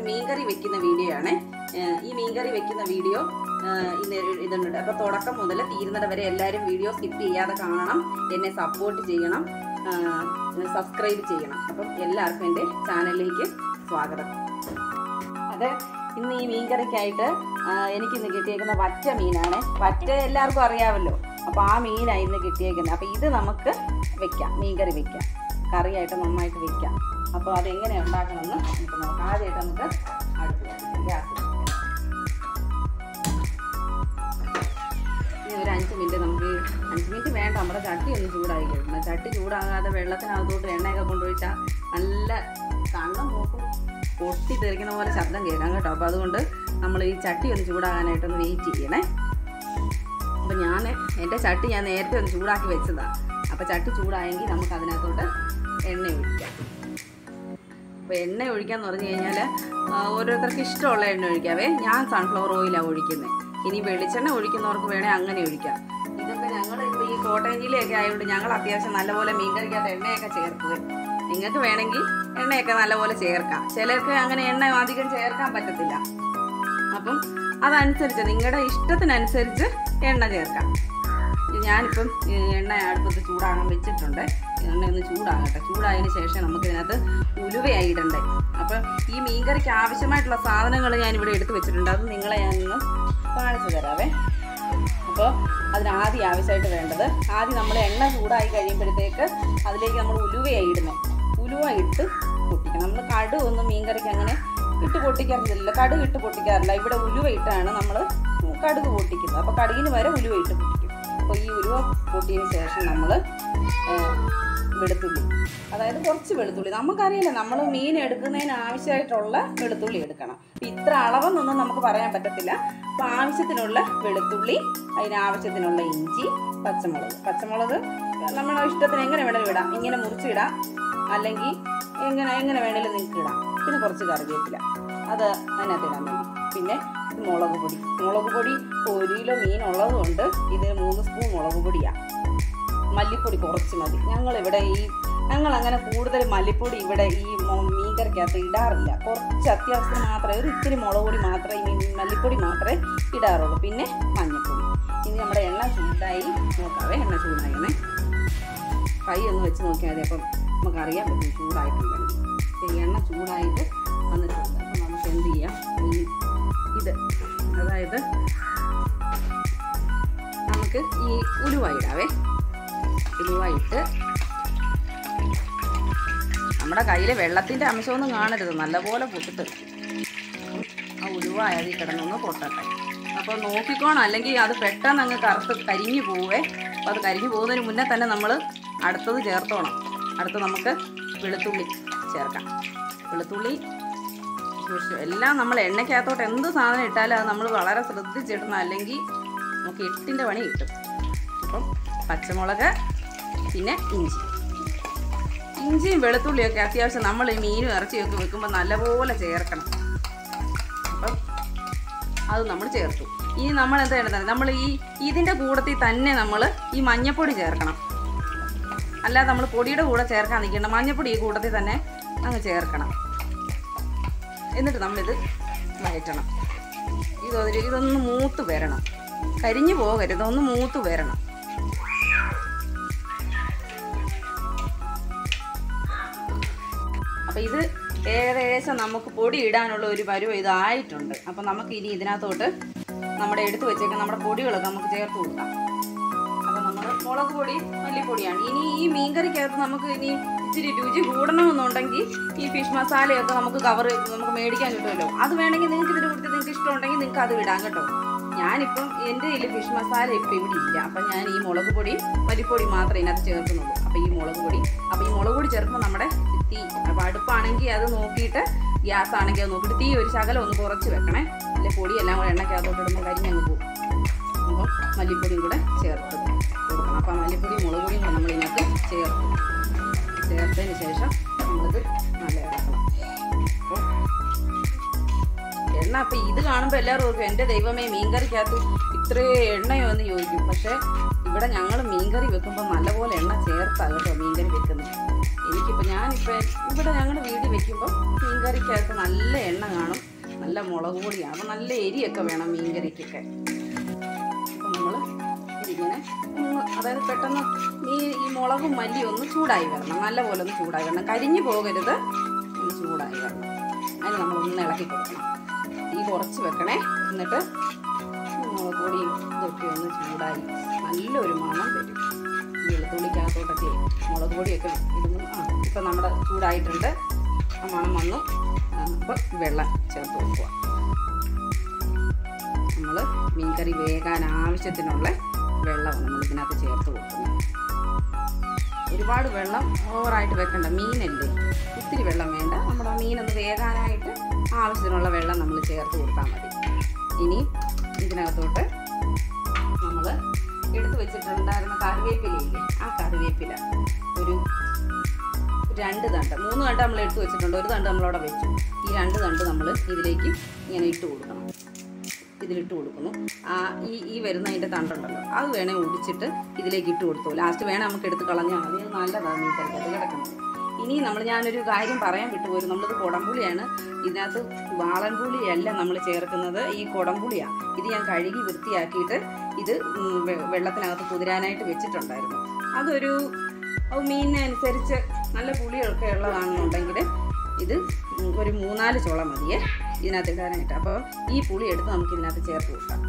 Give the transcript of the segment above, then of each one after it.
ഒരു മീൻകറി വെക്കുന്ന വീഡിയോ ആണ് ഈ മീൻകറി വെക്കുന്ന വീഡിയോ ഇന്ന് ഇതുണ്ട് അപ്പോൾ തുടക്കം മുതൽ തീരുന്നത് വരെ എല്ലാവരും വീഡിയോ സ്കിപ്പ് ചെയ്യാതെ കാണണം എന്നെ സപ്പോർട്ട് ചെയ്യണം സബ്സ്ക്രൈബ് ചെയ്യണം അപ്പം എല്ലാവർക്കും എൻ്റെ ചാനലിലേക്ക് സ്വാഗതം അത് ഇന്ന് ഈ മീൻകറിക്കായിട്ട് എനിക്കിന്ന് കിട്ടിയേക്കുന്ന വറ്റ മീനാണ് വറ്റ എല്ലാവർക്കും അറിയാമല്ലോ അപ്പോൾ ആ മീനാണ് ഇന്ന് കിട്ടിയേക്കുന്നത് അപ്പോൾ ഇത് നമുക്ക് വെക്കാം മീൻകറി വെക്കാം കറിയായിട്ട് നന്നായിട്ട് വെക്കാം അപ്പോൾ അതെങ്ങനെ ഉണ്ടാക്കണമെന്ന് നമുക്ക് നോക്കാം ആദ്യമായിട്ട് നമുക്ക് അടുപ്പ് കത്തിക്കാം ഗ്യാസ് ഇനി ഒരു അഞ്ച് മിനിറ്റ് നമുക്ക് അഞ്ച് മിനിറ്റ് വേണ്ട നമ്മുടെ ചട്ടി ഒന്ന് ചൂടായി കഴിക്കണം ചട്ടി ചൂടാകാതെ വെള്ളത്തിനകത്തോട്ട് എണ്ണയൊക്കെ കൊണ്ടുപോയിച്ചാൽ നല്ല കണ്ണം മൂക്കും പൊട്ടി തെറിക്കുന്ന പോലെ ശബ്ദം കേൾക്കാം കേട്ടോ അപ്പോൾ അതുകൊണ്ട് നമ്മൾ ഈ ചട്ടി ഒന്ന് ചൂടാകാനായിട്ടൊന്ന് വെയിറ്റ് ചെയ്യണേ അപ്പം ഞാൻ എൻ്റെ ചട്ടി ഞാൻ നേരത്തെ ഒന്ന് ചൂടാക്കി വെച്ചതാണ് അപ്പോൾ ചട്ടി ചൂടായെങ്കിൽ നമുക്ക് അതിനകത്തോട്ട് എണ്ണ ഒഴിക്കാം അപ്പോൾ എണ്ണ ഒഴിക്കാന്ന് പറഞ്ഞു കഴിഞ്ഞാൽ ഓരോരുത്തർക്ക് ഇഷ്ടമുള്ള എണ്ണ ഒഴിക്കാവേ ഞാൻ സൺഫ്ലവർ ഓയിലാണ് ഒഴിക്കുന്നത് ഇനി വെളിച്ചെണ്ണ ഒഴിക്കുന്നവർക്ക് വേണേൽ അങ്ങനെ ഒഴിക്കാം ഇതൊക്കെ ഞങ്ങൾ ഇപ്പോൾ ഈ കോട്ടയം ജില്ലയൊക്കെ ആയതുകൊണ്ട് ഞങ്ങൾ അത്യാവശ്യം നല്ലപോലെ മീൻകറിക്കകത്ത് എണ്ണയൊക്കെ ചേർക്കുക നിങ്ങൾക്ക് വേണമെങ്കിൽ എണ്ണയൊക്കെ നല്ലപോലെ ചേർക്കാം ചിലർക്ക് അങ്ങനെ എണ്ണ അധികം ചേർക്കാൻ പറ്റത്തില്ല അപ്പം അതനുസരിച്ച് നിങ്ങളുടെ ഇഷ്ടത്തിനനുസരിച്ച് എണ്ണ ചേർക്കാം ഞാനിപ്പം ഈ എണ്ണ അടുപ്പത്ത് ചൂടാകാൻ വെച്ചിട്ടുണ്ട് എണ്ണ ഒന്ന് ചൂടാകട്ടെ ചൂടായതിന് ശേഷം നമുക്ക് ഇതിനകത്ത് ഉലുവയായി ഇടണ്ടേ അപ്പം ഈ മീൻകറിക്ക് ആവശ്യമായിട്ടുള്ള സാധനങ്ങൾ ഞാനിവിടെ എടുത്തു വെച്ചിട്ടുണ്ട് അത് നിങ്ങളെ ഞാനൊന്ന് കാണിച്ചു തരാവേ അപ്പോൾ അതിന് ആദ്യം ആവശ്യമായിട്ട് വേണ്ടത് ആദ്യം നമ്മൾ എണ്ണ ചൂടായി കഴിയുമ്പോഴത്തേക്ക് അതിലേക്ക് നമ്മൾ ഉലുവയായി ഇടുന്നത് ഉലുവ ഇട്ട് പൊട്ടിക്കണം നമ്മൾ കടുക് ഒന്നും മീൻകറിക്ക് അങ്ങനെ ഇട്ട് പൊട്ടിക്കാറില്ല കടുക് ഇട്ട് പൊട്ടിക്കാറില്ല ഇവിടെ ഉലുവ ഇട്ടാണ് നമ്മൾ കടുക് പൊട്ടിക്കുന്നത് അപ്പോൾ കടുകിന് വരെ ഉലുവ ഇട്ട് പൊട്ടിക്കും അപ്പോൾ ഈ ഉലുവ പൊട്ടിയതിന് ശേഷം നമ്മൾ വെളുത്തുള്ളി അതായത് കുറച്ച് വെളുത്തുള്ളി നമുക്കറിയില്ല നമ്മൾ മീൻ എടുക്കുന്നതിന് ആവശ്യമായിട്ടുള്ള വെളുത്തുള്ളി എടുക്കണം ഇത്ര അളവെന്നൊന്നും നമുക്ക് പറയാൻ പറ്റത്തില്ല അപ്പോൾ ആവശ്യത്തിനുള്ള വെളുത്തുള്ളി അതിനാവശ്യത്തിനുള്ള ഇഞ്ചി പച്ചമുളക് പച്ചമുളക് നമ്മുടെ ഇഷ്ടത്തിന് എങ്ങനെ വേണമെങ്കിലും ഇടാം ഇങ്ങനെ മുറിച്ചിടാം അല്ലെങ്കിൽ എങ്ങനെ എങ്ങനെ വേണമെങ്കിലും നിങ്ങൾക്ക് ഇടാം പിന്നെ കുറച്ച് കറിവേപ്പില അത് അതിനകത്ത് ഇടാൻ വേണ്ടി പിന്നെ മുളക് പൊടി മുളക് പൊടി ഒരു കിലോ മീൻ ഉള്ളത് കൊണ്ട് ഇതിന് മൂന്ന് സ്പൂൺ മുളക് പൊടിയാണ് മല്ലിപ്പൊടി കുറച്ച് മതി ഞങ്ങൾ ഇവിടെ ഈ ഞങ്ങൾ അങ്ങനെ കൂടുതൽ മല്ലിപ്പൊടി ഇവിടെ ഈ മീൻകറിക്കകത്ത് ഇടാറില്ല കുറച്ച് അത്യാവശ്യം മാത്രമേ ഒരു ഇത്തിരി മുളക് പൊടി മാത്രമേ ഈ മല്ലിപ്പൊടി മാത്രമേ ഇടാറുള്ളൂ പിന്നെ മഞ്ഞൾപ്പൊടി ഇനി നമ്മുടെ എണ്ണ ചൂടായി നോക്കാവേ എണ്ണ ചൂടായണേ കൈ ഒന്ന് വെച്ച് നോക്കിയാൽ മതി അപ്പം നമുക്കറിയാൻ പറ്റും ചൂടായിട്ടുണ്ടെങ്കിൽ എണ്ണ ചൂടായിട്ട് വന്നിട്ടുണ്ട് അപ്പം നമുക്ക് എന്ത് ചെയ്യാം ഈ ഇത് അതായത് നമുക്ക് ഈ ഉലുവ ഇടാവേ ഉലുവ ഇട്ട് നമ്മുടെ കയ്യിൽ വെള്ളത്തിൻ്റെ അംശമൊന്നും കാണരുത് നല്ലപോലെ പൊട്ടിട്ട് ആ ഉലുവ അതിൽ കിടന്നൊന്ന് പൊട്ടട്ടെ അപ്പോൾ നോക്കിക്കോണം അല്ലെങ്കിൽ അത് പെട്ടെന്ന് അങ്ങ് കറുത്ത് കരിഞ്ഞു പോവേ അപ്പോൾ അത് കരിഞ്ഞു പോകുന്നതിന് മുന്നേ തന്നെ നമ്മൾ അടുത്തത് ചേർത്തോണം അടുത്ത് നമുക്ക് വെളുത്തുള്ളി ചേർക്കാം വെളുത്തുള്ളി എല്ലാം നമ്മൾ എണ്ണയ്ക്കകത്തോട്ട് എന്ത് സാധനം ഇട്ടാലും അത് നമ്മൾ വളരെ ശ്രദ്ധിച്ചിടണം അല്ലെങ്കിൽ നമുക്ക് എട്ടിൻ്റെ പണി കിട്ടും അപ്പം പച്ചമുളക് പിന്നെ ഇഞ്ചി ഇഞ്ചിയും വെളുത്തുള്ളിയൊക്കെ അത്യാവശ്യം നമ്മൾ ഈ മീനും ഇറച്ചിയൊക്കെ വെക്കുമ്പോൾ നല്ലപോലെ ചേർക്കണം അപ്പം അത് നമ്മൾ ചേർത്തു ഇനി നമ്മൾ എന്താ ചെയ്യണത് നമ്മൾ ഈ ഇതിൻ്റെ കൂടത്തിൽ തന്നെ നമ്മൾ ഈ മഞ്ഞപ്പൊടി ചേർക്കണം അല്ലാതെ നമ്മൾ പൊടിയുടെ കൂടെ ചേർക്കാൻ നിൽക്കേണ്ട മഞ്ഞപ്പൊടി ഈ കൂട്ടത്തിൽ തന്നെ അങ്ങ് ചേർക്കണം എന്നിട്ട് നമ്മളിത് വയറ്റണം ഇതൊരു ഇതൊന്ന് മൂത്ത് വരണം കരിഞ്ഞു പോകരുത് ഒന്ന് മൂത്ത് വരണം അപ്പോൾ ഇത് ഏകദേശം നമുക്ക് പൊടി ഇടാനുള്ള ഒരു പരുവം ഇതായിട്ടുണ്ട് അപ്പം നമുക്ക് ഇനി ഇതിനകത്തോട്ട് നമ്മുടെ എടുത്തു വെച്ചേക്കുന്ന നമ്മുടെ പൊടികളൊക്കെ നമുക്ക് ചേർത്ത് കൊടുക്കാം അപ്പം നമ്മൾ മുളക് പൊടി മല്ലിപ്പൊടിയാണ് ഇനി ഈ മീൻകറിക്കകത്ത് നമുക്ക് ഇനി ഇച്ചിരി രുചി കൂടണമെന്നുണ്ടെങ്കിൽ ഈ ഫിഷ് മസാലയൊക്കെ നമുക്ക് കവർ നമുക്ക് മേടിക്കാൻ കിട്ടുമല്ലോ അത് വേണമെങ്കിൽ നിങ്ങൾക്ക് ഇതിൻ്റെ കൂട്ടത്തിൽ നിങ്ങൾക്ക് ഇഷ്ടമുണ്ടെങ്കിൽ നിങ്ങൾക്ക് അത് ഇടാം കേട്ടോ ഞാനിപ്പം എൻ്റെ കയ്യിൽ ഫിഷ് മസാല ഇപ്പം ഇവിടെ ഇല്ല അപ്പം ഞാൻ ഈ മുളക് പൊടിയും മല്ലിപ്പൊടി മാത്രമേ ഇതിനകത്ത് ചേർക്കുന്നുള്ളൂ അപ്പോൾ ഈ മുളക് പൊടി അപ്പോൾ ഈ മുളക് പൊടി ചേർക്കുമ്പോൾ നമ്മുടെ തീ അപ്പോൾ അടുപ്പാണെങ്കിൽ അത് നോക്കിയിട്ട് ഗ്യാസ് ആണെങ്കിൽ അത് നോക്കിയിട്ട് തീ ഒരു ശകലം ഒന്ന് കുറച്ച് വെക്കണേ അല്ലെ പൊടിയെല്ലാം കൂടെ എണ്ണയ്ക്കകത്തോട്ട് ഇടുമ്പോൾ കരിഞ്ഞങ്ങ് പോകും അപ്പോൾ മല്ലിപ്പൊടിയും കൂടെ ചേർത്ത് കൊടുക്കണം അപ്പോൾ മല്ലിപ്പൊടിയും മുളക് പൊടിയും കൂടെ നമ്മൾ ഇതിനകത്ത് ചേർക്കും ചേർത്തതിന് ശേഷം നമ്മളിത് നല്ല ഇളക്കണം അപ്പോൾ എണ്ണ അപ്പം ഇത് കാണുമ്പോൾ എല്ലാവരും ഓർക്കും എൻ്റെ ദൈവമേ മീൻകറിക്കകത്ത് ഇത്രയും എണ്ണയോ എന്ന് ചോദിക്കും പക്ഷേ ഇവിടെ ഞങ്ങൾ മീൻകറി വെക്കുമ്പോൾ നല്ലപോലെ എണ്ണ ചേർത്താണ് കേട്ടോ മീൻകറി വെക്കുന്നത് എനിക്കിപ്പോൾ ഞാനിപ്പോൾ ഇവിടെ ഞങ്ങളുടെ വീട്ടിൽ വെക്കുമ്പോൾ മീൻകറിക്കകത്ത് നല്ല എണ്ണ കാണും നല്ല മുളക് പൊടിയാണ് അപ്പം നല്ല എരിയൊക്കെ വേണം മീൻകറിക്കൊക്കെ അപ്പം നമ്മൾ ഇതിങ്ങനെ ഒന്ന് അതായത് പെട്ടെന്ന് ഈ ഈ മുളകും മല്ലിയും ഒന്ന് ചൂടായി വരണം നല്ലപോലെ ഒന്ന് ചൂടായി വരണം കരിഞ്ഞു പോകരുത് ഒന്ന് ചൂടായി വരണം അതിന് നമ്മൾ ഒന്ന് ഇളക്കി കൊടുക്കണം തീ കുറച്ച് വെക്കണേ എന്നിട്ട് മുളക് പൊടിയും ഇതൊക്കെ ഒന്ന് ചൂടായി നല്ലൊരു മണം വരും ഈ വെളുത്തുള്ളിക്കകത്തോട്ടൊക്കെ മുളക് പൊടിയൊക്കെ ഇടുന്നു ആ ഇപ്പം നമ്മുടെ ചൂടായിട്ടുണ്ട് ആ മണം വന്നു അപ്പോൾ വെള്ളം ചേർത്ത് കൊടുക്കുക നമ്മൾ മീൻകറി വേകാൻ ആവശ്യത്തിനുള്ള വെള്ളമാണ് നമ്മൾ ഇതിനകത്ത് ചേർത്ത് കൊടുക്കുന്നത് ഒരുപാട് വെള്ളം ഓവറായിട്ട് വെക്കണ്ട മീനല്ലേ ഒത്തിരി വെള്ളം വേണ്ട നമ്മുടെ മീനൊന്ന് വേകാനായിട്ട് ആവശ്യത്തിനുള്ള വെള്ളം നമ്മൾ ചേർത്ത് കൊടുത്താൽ മതി ഇനി ഇതിനകത്തോട്ട് നമ്മൾ എടുത്തു വെച്ചിട്ടുണ്ടായിരുന്ന കറിവേപ്പിലയില്ലേ ആ കറിവേപ്പില ഒരു രണ്ട് തണ്ട് മൂന്ന് തണ്ട് നമ്മൾ എടുത്തു വെച്ചിട്ടുണ്ട് ഒരു തണ്ട് നമ്മളവിടെ വെച്ചു ഈ രണ്ട് തണ്ട് നമ്മൾ ഇതിലേക്ക് ഇങ്ങനെ ഇട്ട് കൊടുക്കണം ഇതിലിട്ട് കൊടുക്കുന്നു ആ ഈ ഈ വരുന്ന അതിൻ്റെ തണ്ടുണ്ടല്ലോ അത് വേണേൽ ഒടിച്ചിട്ട് ഇതിലേക്ക് ഇട്ട് കൊടുത്തു ലാസ്റ്റ് വേണേൽ നമുക്ക് എടുത്ത് കളഞ്ഞാൽ മതി അത് നല്ലതാണ് മീൻ കറിക്ക് അത് കിടക്കുന്നത് ഇനി നമ്മൾ ഞാനൊരു കാര്യം പറയാൻ വിട്ടുപോയി നമ്മളിത് കുടംപുളിയാണ് ഇതിനകത്ത് വാളൻപുളിയല്ല നമ്മൾ ചേർക്കുന്നത് ഈ കുടംപുളിയാണ് ഇത് ഞാൻ കഴുകി വൃത്തിയാക്കിയിട്ട് ഇത് ഉം, വെ- വെള്ളത്തിനകത്ത് കുതിരാനായിട്ട് വെച്ചിട്ടുണ്ടായിരുന്നു അതൊരു അത് മീനിനനുസരിച്ച് നല്ല പുളിയൊക്കെ ഉള്ളതാണെന്നുണ്ടെങ്കിൽ ഇത് ഉം ഒരു മൂന്നാല് ചോളം മതിയേ ഇതിനകത്ത് ഇടാനായിട്ട് അപ്പോൾ ഈ പുളി എടുത്ത് നമുക്ക് ഇതിനകത്ത് ചേർത്ത് കൊടുക്കാം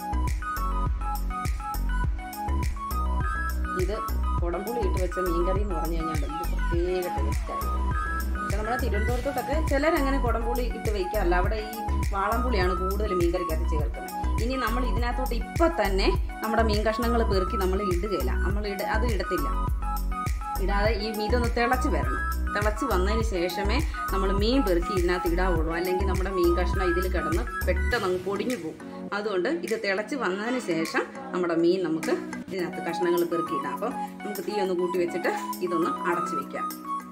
ഇത് കുടംപുളി ഇട്ട് വെച്ച മീൻകറി എന്ന് പറഞ്ഞു കഴിഞ്ഞാൽ ഇത് പ്രത്യേക ടേസ്റ്റായിരുന്നു പക്ഷെ നമ്മുടെ തിരുവനന്തപുരത്തോട്ടൊക്കെ ചിലരങ്ങനെ കുടംപുളി ഇട്ട് വയ്ക്കാറില്ല അവിടെ ഈ വാളംപുളിയാണ് കൂടുതൽ മീൻകറിക്കകത്ത് ചേർക്കുന്നത് ഇനി നമ്മൾ ഇതിനകത്തോട്ട് ഇപ്പം തന്നെ നമ്മുടെ മീൻ കഷ്ണങ്ങൾ പെറുക്കി നമ്മൾ ഇടുകയില്ല നമ്മൾ ഇട അത് ഇടത്തില്ല ഇടാതെ ഈ ഇതൊന്ന് തിളച്ച് വരണം തിളച്ച് വന്നതിന് ശേഷമേ നമ്മൾ മീൻ പെറുക്കി ഇതിനകത്ത് ഇടാവുള്ളൂ അല്ലെങ്കിൽ നമ്മുടെ മീൻ കഷ്ണം ഇതിൽ കിടന്ന് പെട്ടെന്ന് അങ്ങ് പൊടിഞ്ഞു പോകും അതുകൊണ്ട് ഇത് തിളച്ച് വന്നതിന് ശേഷം നമ്മുടെ മീൻ നമുക്ക് ഇതിനകത്ത് കഷ്ണങ്ങൾ പെറുക്കി ഇടാം അപ്പം നമുക്ക് തീ ഒന്ന് കൂട്ടി വെച്ചിട്ട് ഇതൊന്ന് അടച്ചു വെക്കാം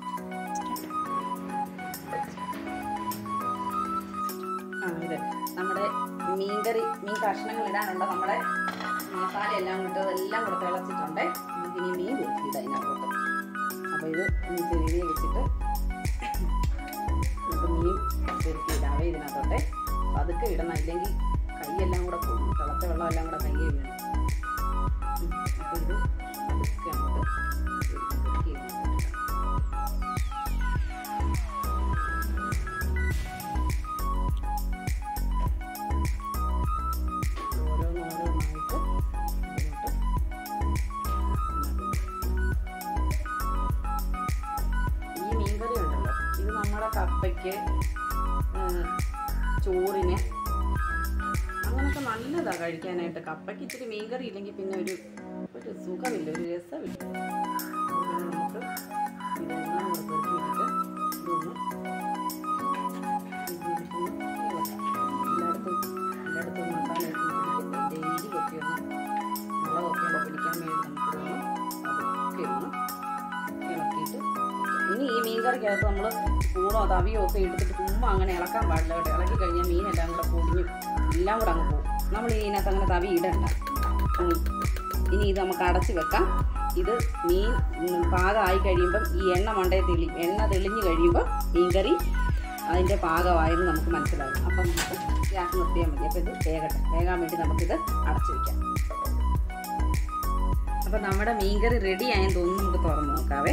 ആ ഇത് നമ്മുടെ മീൻകറി മീൻ കഷ്ണങ്ങൾ ഇടാനുള്ള നമ്മുടെ മസാല എല്ലാം കൂട്ട് എല്ലാം കൂടെ തിളച്ചിട്ടുണ്ട് നമുക്ക് ഇനി മീൻ പെറുക്കിയിടാം ഇതിനകത്തോട്ട് അപ്പോൾ ഇത് ഇനി ചെറിയ വെച്ചിട്ട് നമുക്ക് മീൻ പെറുക്കിയിടാവേ ഇതിനകത്തോട്ടെ പതുക്കെ ഇടണം ഇല്ലെങ്കിൽ കൈയെല്ലാം കൂടെ പോകും തിളച്ച വെള്ളം എല്ലാം കൂടെ കയ്യെ വീഴും അപ്പോൾ ഇത് പതുക്കെ അങ്ങോട്ട് പെറുക്കി ഇതിനകത്തോട്ട് ഇടാം. ഓരോന്നോരോന്നായിട്ട് ഇതിലോട്ട് ഈ മീൻകറി ഉണ്ടല്ലോ ഇത് നമ്മുടെ കപ്പയ്ക്ക് ആ, ചോറിന് അങ്ങനൊക്കെ നല്ലതാ കഴിക്കാനായിട്ട് കപ്പയ്ക്ക് ഇച്ചിരി മീൻകറി ഇല്ലെങ്കിൽ പിന്നെ ഒരു ഒരു സുഖമില്ല ഒരു രസമില്ല അപ്പോൾ നമുക്ക് ഇതെല്ലാം കൂടെ പെറുക്കിയിട്ടിട്ട് ഇതൊന്ന് ഇതിലിട്ടൊന്ന് ഇളക്കാം. എല്ലായിടത്തും എല്ലായിടത്തും മസാല ഇട്ട് പിടിക്കട്ടെ അതിൻ്റെ എരിയൊക്കെ ഒന്ന് മുളകൊക്കെ ഒന്ന് പിടിക്കാൻ വേണ്ടി നമുക്കിതൊന്ന് അതൊക്കെ ഒന്ന് ഇളക്കിയിട്ട് വെക്കാം. ഇനി ഈ മീൻ കറിക്കകത്ത് നമ്മൾ സ്പൂണോ തവിയോ ഒക്കെ എടുത്തിട്ട് ചുമ്മാ അങ്ങനെ ഇളക്കാൻ പാടില്ല കേട്ടോ ഇളക്കി കഴിഞ്ഞാൽ മീനെല്ലാം കൂടെ പൊടിഞ്ഞു എല്ലാം കൂടെ അങ്ങ് പോകും നമ്മൾ ഇതിനകത്ത് അങ്ങനെ തവി ഇടണ്ട ഉം. ഇനി ഇത് നമുക്ക് അടച്ച് വെക്കാം ഇത് മീൻ ഉം, പാകമായി കഴിയുമ്പം ഈ എണ്ണ മണ്ടയെ തെളി എണ്ണ തെളിഞ്ഞ് കഴിയുമ്പോൾ മീൻകറി അതിൻ്റെ പാകമായെന്ന് നമുക്ക് മനസ്സിലാകും അപ്പം നമുക്ക് ഗ്യാസ് നിർത്തിയാൽ മതി അപ്പോൾ ഇത് വേകട്ടെ വേകാൻ വേണ്ടി നമുക്കിത് അടച്ചു വയ്ക്കാം അപ്പം നമ്മുടെ മീൻകറി റെഡി ആയെന്ന് തോന്നുന്നു നമുക്ക് തുറന്ന് നോക്കാവേ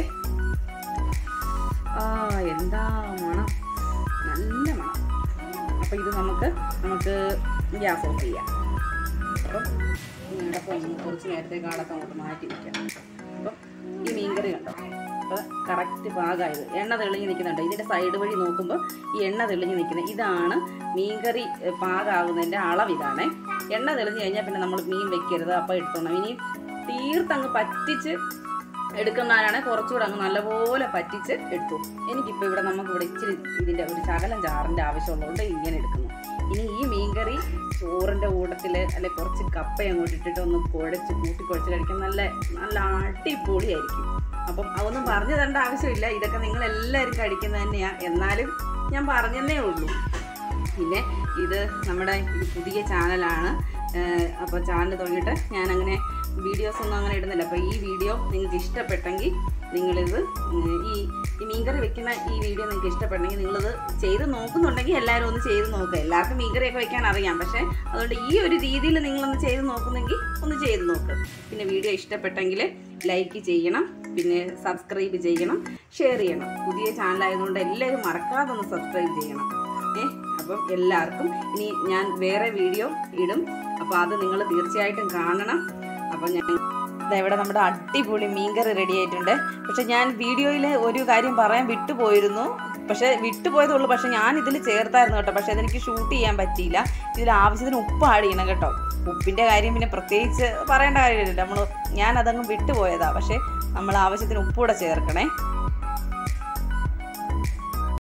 ആ എന്താ മണം നല്ല മണം അപ്പം ഇത് നമുക്ക് നമുക്ക് ഗ്യാസ് ഓഫ് ചെയ്യാം അപ്പം അടക്കം ഒന്ന് കുറച്ച് നേരത്തേക്കാളൊക്കെ അങ്ങോട്ട് മാറ്റി വയ്ക്കാം അപ്പം ഈ മീൻകറി കണ്ടോ അപ്പോൾ കറക്റ്റ് പാകമായത് എണ്ണ തെളിഞ്ഞ് നിൽക്കുന്നുണ്ട് ഇതിൻ്റെ സൈഡ് വഴി നോക്കുമ്പോൾ ഈ എണ്ണ തെളിഞ്ഞ് നിൽക്കുന്നത് ഇതാണ് മീൻകറി ഏ, പാകാവുന്നതിൻ്റെ അളവ് ഇതാണ് എണ്ണ തെളിഞ്ഞ് കഴിഞ്ഞാൽ പിന്നെ നമ്മൾ മീൻ വെക്കരുത് അപ്പോൾ എടുത്തോണം ഇനി തീർത്തങ്ങ് പറ്റിച്ച് എടുക്കുന്നവരാണ് കുറച്ചുകൂടെ അങ്ങ് നല്ലപോലെ പറ്റിച്ച് എടുത്തു എനിക്കിപ്പോൾ ഇവിടെ നമുക്ക് ഇവിടെ ഇച്ചിരി ഇതിൻ്റെ ഒരു ശകലം ചാറിൻ്റെ ആവശ്യമുള്ളതുകൊണ്ട് ഇങ്ങനെ എടുക്കുന്നു ഇനി ഈ മീൻകറി ചോറിൻ്റെ കൂട്ടത്തിൽ അല്ലെ കുറച്ച് കപ്പ അങ്ങോട്ട് ഇട്ടിട്ട് ഒന്ന് കുഴച്ച് കൂട്ടി കുഴച്ച് കഴിക്കാൻ നല്ല നല്ല അടിപൊളിയായിരിക്കും അപ്പം അതൊന്നും പറഞ്ഞു തരേണ്ട ആവശ്യമില്ല ഇതൊക്കെ നിങ്ങൾ എല്ലാവരും കഴിക്കുന്നത് തന്നെയാണ് എന്നാലും ഞാൻ പറഞ്ഞതേ ഉള്ളൂ പിന്നെ ഇത് നമ്മുടെ ഇത് പുതിയ ചാനലാണ് അപ്പോൾ ചാനൽ തുടങ്ങിയിട്ട് ഞാനങ്ങനെ വീഡിയോസ് ഒന്നും അങ്ങനെ ഇടുന്നില്ല അപ്പോൾ ഈ വീഡിയോ നിങ്ങൾക്ക് ഇഷ്ടപ്പെട്ടെങ്കിൽ നിങ്ങളിത് ഉം, ഈ ഈ മീൻകറി വെക്കുന്ന ഈ വീഡിയോ നിങ്ങൾക്ക് ഇഷ്ടപ്പെട്ടെങ്കിൽ നിങ്ങളിത് ചെയ്ത് നോക്കുന്നുണ്ടെങ്കിൽ എല്ലാവരും ഒന്ന് ചെയ്ത് നോക്കുക എല്ലാവർക്കും മീൻകറിയൊക്കെ വെക്കാൻ അറിയാം പക്ഷേ അതുകൊണ്ട് ഈ ഒരു രീതിയിൽ നിങ്ങളൊന്ന് ചെയ്ത് നോക്കുന്നെങ്കിൽ ഒന്ന് ചെയ്ത് നോക്ക് പിന്നെ വീഡിയോ ഇഷ്ടപ്പെട്ടെങ്കിൽ ലൈക്ക് ചെയ്യണം പിന്നെ സബ്സ്ക്രൈബ് ചെയ്യണം ഷെയർ ചെയ്യണം പുതിയ ചാനലായതുകൊണ്ട് എല്ലാവരും മറക്കാതെ ഒന്ന് സബ്സ്ക്രൈബ് ചെയ്യണം ഏ അപ്പം എല്ലാവർക്കും ഇനി ഞാൻ വേറെ വീഡിയോ ഇടും അപ്പോൾ അത് നിങ്ങൾ തീർച്ചയായിട്ടും കാണണം അപ്പം ഞാൻ ദാ ഇവിടെ നമ്മുടെ അടിപൊളി മീൻകറി റെഡി ആയിട്ടുണ്ട് പക്ഷെ ഞാൻ വീഡിയോയിൽ ഒരു കാര്യം പറയാൻ വിട്ടുപോയിരുന്നു പക്ഷെ വിട്ടുപോയതുള്ളൂ പക്ഷെ ഞാൻ ഇതിൽ ചേർത്തായിരുന്നു കേട്ടോ പക്ഷെ അതെനിക്ക് ഷൂട്ട് ചെയ്യാൻ പറ്റിയില്ല ഇതിൽ ആവശ്യത്തിന് ഉപ്പ് ആഡ് ചെയ്യണം കേട്ടോ ഉപ്പിൻ്റെ കാര്യം പിന്നെ പ്രത്യേകിച്ച് പറയേണ്ട കാര്യമില്ല നമ്മൾ ഞാൻ അതങ്ങ് വിട്ടുപോയതാ പക്ഷെ നമ്മൾ ആവശ്യത്തിന് ഉപ്പ് കൂടെ ചേർക്കണേ